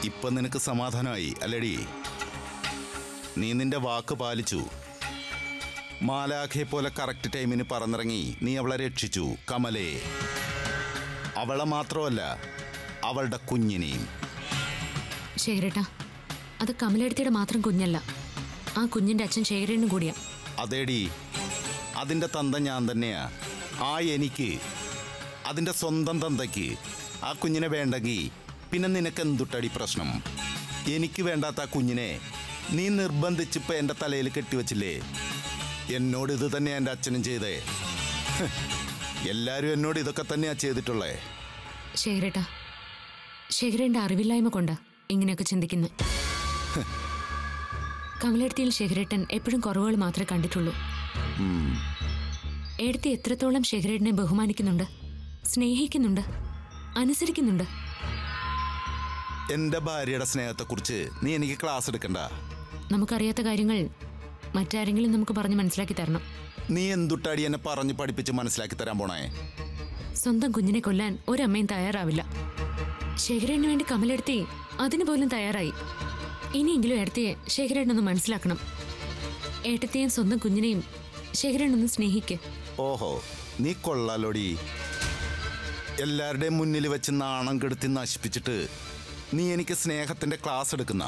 ഇപ്പൊ നിനക്ക് സമാധാനമായി അല്ലടി നീ നിന്റെ വാക്ക് പാലിച്ചു മാലാഖയെ പോലെ കറക്റ്റ് ടൈമിന് പറന്നിറങ്ങി നീ അവളെ രക്ഷിച്ചു കമലേ അവളെ മാത്രമല്ല അവളുടെ കുഞ്ഞിനെയും ശേഖരേട്ടാ അത് കമലെടുത്തിയുടെ മാത്രം കുഞ്ഞല്ല ആ കുഞ്ഞിന്റെ അച്ഛൻ ശേഖരനും കൂടിയാ അതേടി അതിൻ്റെ തന്ത ഞാൻ തന്നെയാ ആ എനിക്ക് അതിൻ്റെ സ്വന്തം തന്തയ്ക്ക് ആ കുഞ്ഞിനെ വേണ്ടെങ്കിൽ പിന്നെ നിനക്ക് എന്തുട്ടടി പ്രശ്നം എനിക്ക് വേണ്ടാത്ത ആ കുഞ്ഞിനെ നീ നിർബന്ധിച്ചിപ്പോൾ എൻ്റെ തലയിൽ കെട്ടിവച്ചില്ലേ എന്നോട് ഇത് തന്നെയാ എൻ്റെ അച്ഛനും ചെയ്തേ ഹ്, എല്ലാവരും എന്നോട് ഇതൊക്കെ തന്നെയാ ചെയ്തിട്ടുള്ളേ ശേഖരേട്ടാ ശേഖരന്റെ അറിവില്ലായ്മ കൊണ്ടാ ഇങ്ങനെയൊക്കെ ചിന്തിക്കുന്നു കമലെടുത്തിയിൽ ശേഖരേട്ടൻ എപ്പോഴും കുറവുകൾ മാത്രമേ കണ്ടിട്ടുള്ളൂ എടുത്തി എത്രത്തോളം ശേഖരേട്ടനെ ബഹുമാനിക്കുന്നുണ്ട് സ്നേഹിക്കുന്നുണ്ട് അനുസരിക്കുന്നുണ്ട് എൻ്റെ ഭാര്യയുടെ സ്നേഹത്തെക്കുറിച്ച് നീ എനിക്ക് ക്ലാസ് എടുക്കണ്ട നമുക്കറിയാത്ത കാര്യങ്ങൾ മറ്റാരെങ്കിലും നമുക്ക് പറഞ്ഞ് മനസ്സിലാക്കി തരണം നീ എന്തുട്ടാടി എന്നെ പറഞ്ഞ് പഠിപ്പിച്ച് മനസ്സിലാക്കി തരാൻ പോണേ സ്വന്തം കുഞ്ഞിനെ കൊല്ലാൻ ഒരമ്മയും തയ്യാറാവില്ല ശേഖരന് വേണ്ടി കമലെടുത്തി അതിന് പോലും തയ്യാറായി ഇനിയെങ്കിലും ഏടത്തിയെ ശേഖരനൊന്ന് മനസ്സിലാക്കണം ഏട്ടത്തെയും സ്വന്തം കുഞ്ഞിനെയും ശേഖരനൊന്ന് സ്നേഹിക്ക് ഓഹോ നീ കൊള്ളാലോടി എല്ലാവരുടെയും മുന്നിൽ വെച്ച് നാണം കെടുത്തി നശിപ്പിച്ചിട്ട് നീ എനിക്ക് സ്നേഹത്തിന്റെ ക്ലാസ് എടുക്കുന്ന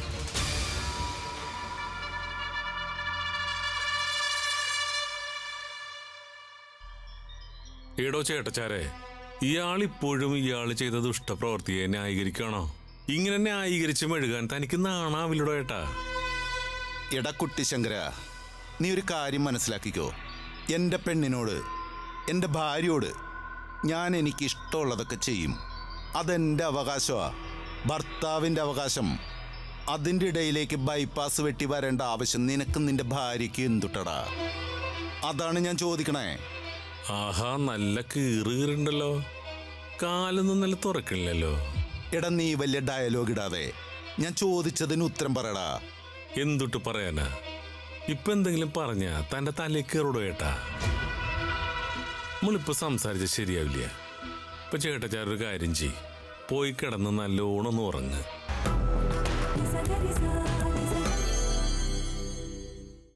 എടോ ചേട്ടച്ചാരെ ഇയാൾ ഇപ്പോഴും ഇയാൾ ചെയ്ത ദുഷ്ടപ്രവർത്തിയെ ന്യായീകരിക്കണോ ഇങ്ങനെ ന്യായീകരിച്ച് മെഴുകാൻ തനിക്ക് നാണാവില്ലടോ ഏട്ടാ ഇടക്കുട്ടി ശങ്കര നീ ഒരു കാര്യം മനസ്സിലാക്കിക്കോ എൻ്റെ പെണ്ണിനോട് എൻ്റെ ഭാര്യയോട് ഞാൻ എനിക്ക് ഇഷ്ടമുള്ളതൊക്കെ ചെയ്യും അതെൻ്റെ അവകാശമാ ഭർത്താവിൻ്റെ അവകാശം അതിൻ്റെ ഇടയിലേക്ക് ബൈപ്പാസ് വെട്ടി വരേണ്ട ആവശ്യം നിനക്കും നിന്റെ ഭാര്യയ്ക്ക് എന്തുട്ടടാ അതാണ് ഞാൻ ചോദിക്കണേ ആഹാ നല്ല കീറ് കീറുണ്ടല്ലോ കാലൊന്നും നല്ല തുറക്കണില്ലല്ലോ എടാ നീ വലിയ ഡയലോഗ് ഇടാതെ ഞാൻ ചോദിച്ചതിന് ഉത്തരം പറയടാ എന്തുട്ട് പറയാനാ ഇപ്പൊ എന്തെങ്കിലും പറഞ്ഞാ തന്റെ തലയിൽ കയറോടോ ഏട്ടാ നമ്മളിപ്പോ സംസാരിച്ച ശരിയാവില്ല ഇപ്പൊ ചേട്ടച്ചാർ ഒരു കാര്യം ചെയ് പോയി കിടന്ന് നല്ലോണം ഒന്ന് ഉറങ്ങ് Sa ga ri sa